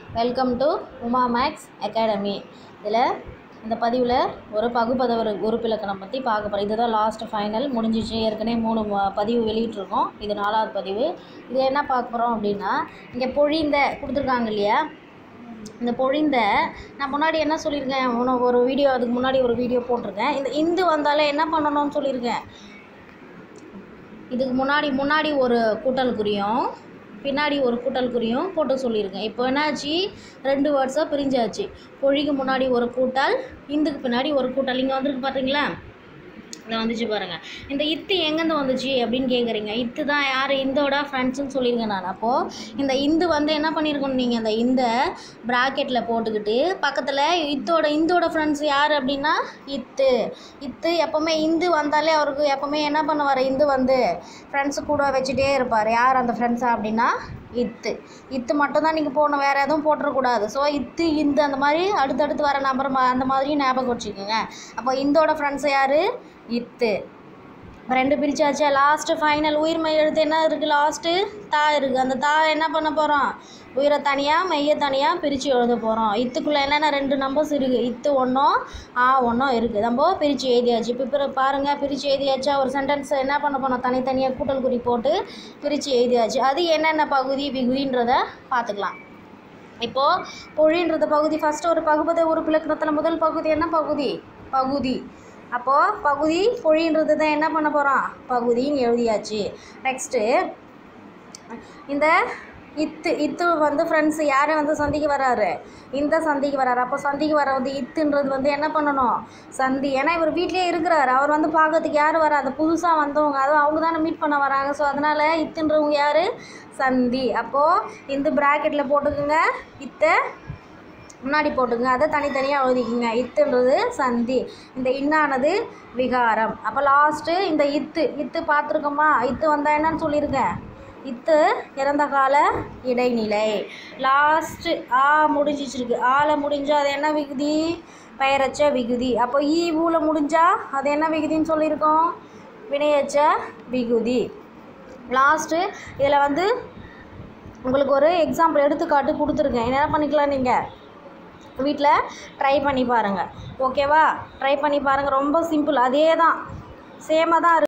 welcome to Uma maths academy இதில் இந்த பதிவில் ஒரு பகுப்பதவர் உறுப்பிலக்கணம் பற்றி பார்க்க போகிறோம் இதுதான் லாஸ்ட் ஃபைனல் முடிஞ்சிச்சு ஏற்கனவே மூணு ம- பதிவு வெளியிட்டிருக்கோம் இது நாலாவது பதிவு இது என்ன பார்க்க போகிறோம் அப்படின்னா இங்கே பொழிந்த கொடுத்துருக்காங்க இல்லையா இந்த பொழிந்த நான் முன்னாடி என்ன சொல்லியிருக்கேன் உன- ஒரு வீடியோ அதுக்கு முன்னாடி ஒரு வீடியோ போட்டிருக்கேன் இந்த இந்து வந்தாலே என்ன பண்ணணும்னு சொல்லியிருக்கேன் இதுக்கு முன்னாடி முன்னாடி ஒரு கூட்டல் குறியும் பின்னாடி ஒரு கூட்டல் குறியும் போட்டு சொல்லியிருக்கேன் இப்போ என்னாச்சு ரெண்டு வேர்ட்ஸாக பிரிஞ்சாச்சு பொழிக்கு முன்னாடி ஒரு கூட்டல் இந்துக்கு பின்னாடி ஒரு கூட்டல் இங்கே வந்திருக்கு பார்த்தீங்களா இதை வந்துச்சு பாருங்கள் இந்த இத்து எங்கேருந்து வந்துச்சு அப்படின்னு கேட்குறீங்க இத்து தான் யார் இந்தோட ஃப்ரெண்ட்ஸ்னு சொல்லியிருக்கேன் நான் அப்போது இந்த இந்து வந்து என்ன பண்ணியிருக்கணும் நீங்கள் அந்த இந்த ப்ராக்கெட்டில் போட்டுக்கிட்டு பக்கத்தில் இத்தோட இந்தோட ஃப்ரெண்ட்ஸ் யார் அப்படின்னா இத்து இத்து எப்போவுமே இந்து வந்தாலே அவருக்கு எப்போவுமே என்ன பண்ணுவார் இந்து வந்து ஃப்ரெண்ட்ஸு கூட வச்சுட்டே இருப்பார் யார் அந்த ஃப்ரெண்ட்ஸா அப்படின்னா இத்து இத்து மட்டும்தான் நீங்கள் போடணும் வேறு எதுவும் போட்டுறக்கூடாது ஸோ இத்து இந்த அந்த மாதிரி அடுத்தடுத்து வர நம்பர் மா அந்த மாதிரி ஞாபகம் வச்சுக்கோங்க அப்போ இந்தோட ஃப்ரெண்ட்ஸ் யார் இத்து இப்போ ரெண்டு பிரிச்சாச்சா லாஸ்ட்டு ஃபைனல் உயிர்மெய் எழுத்து என்ன இருக்குது லாஸ்ட்டு தா இருக்குது அந்த தா என்ன பண்ண போகிறோம் உயிரை தனியாக மெய்யை தனியாக பிரித்து எழுத போகிறோம் இத்துக்குள்ளே என்னென்ன ரெண்டு நம்பர்ஸ் இருக்குது இத்து ஒன்றும் ஆ ஒன்றும் இருக்குது நம்ம பிரித்து எழுதியாச்சு இப்போ பிற பாருங்கள் பிரித்து எழுதியாச்சா ஒரு சென்டென்ஸ் என்ன பண்ண போனோம் தனித்தனியாக கூட்டல் குறி போட்டு பிரித்து எழுதியாச்சு அது என்னென்ன பகுதி விகுதின்றத பார்த்துக்கலாம் இப்போது பொழின்றது பகுதி ஃபஸ்ட்டு ஒரு பகுபத உறுப்பிலக்கணத்தில் முதல் பகுதி என்ன பகுதி பகுதி அப்போது பகுதி பொழின்றது தான் என்ன பண்ண போகிறோம் பகுதின்னு எழுதியாச்சு நெக்ஸ்ட்டு இந்த இத்து இத்து வந்து ஃப்ரெண்ட்ஸ் யாரை வந்து சந்திக்கு வராரு இந்த சந்திக்கு வராரு அப்போ சந்திக்கு வர வந்து இத்துன்றது வந்து என்ன பண்ணணும் சந்தி ஏன்னா இவர் வீட்டிலே இருக்கிறாரு அவர் வந்து பார்க்கறதுக்கு யார் வராது புதுசாக வந்தவங்க அதுவும் அவங்க தானே மீட் பண்ண வராங்க ஸோ அதனால் இத்துன்றவங்க யார் சந்தி அப்போது இந்த ப்ராக்கெட்டில் போட்டுக்குங்க இத்தை முன்னாடி போட்டுங்க அதை தனித்தனியாக எழுதிக்குங்க இத்துன்றது சந்தி இந்த இன்னானது விகாரம் அப்போ லாஸ்ட்டு இந்த இத்து இத்து பார்த்துருக்கோமா இத்து வந்தால் என்னன்னு சொல்லியிருக்கேன் இத்து இறந்த கால இடைநிலை லாஸ்ட்டு ஆ முடிஞ்சிச்சிருக்கு ஆல முடிஞ்சால் அது என்ன விகுதி பெயரச்ச விகுதி அப்போ ஈ ஊல முடிஞ்சால் அது என்ன விகுதின்னு சொல்லியிருக்கோம் வினையச்ச விகுதி லாஸ்ட்டு இதில் வந்து உங்களுக்கு ஒரு எக்ஸாம்பிள் எடுத்துக்காட்டு கொடுத்துருக்கேன் என்ன பண்ணிக்கலாம் நீங்கள் வீட்டில் ட்ரை பண்ணி பாருங்கள் ஓகேவா ட்ரை பண்ணி பாருங்கள் ரொம்ப சிம்பிள் அதே தான் சேமாக தான் இருக்கு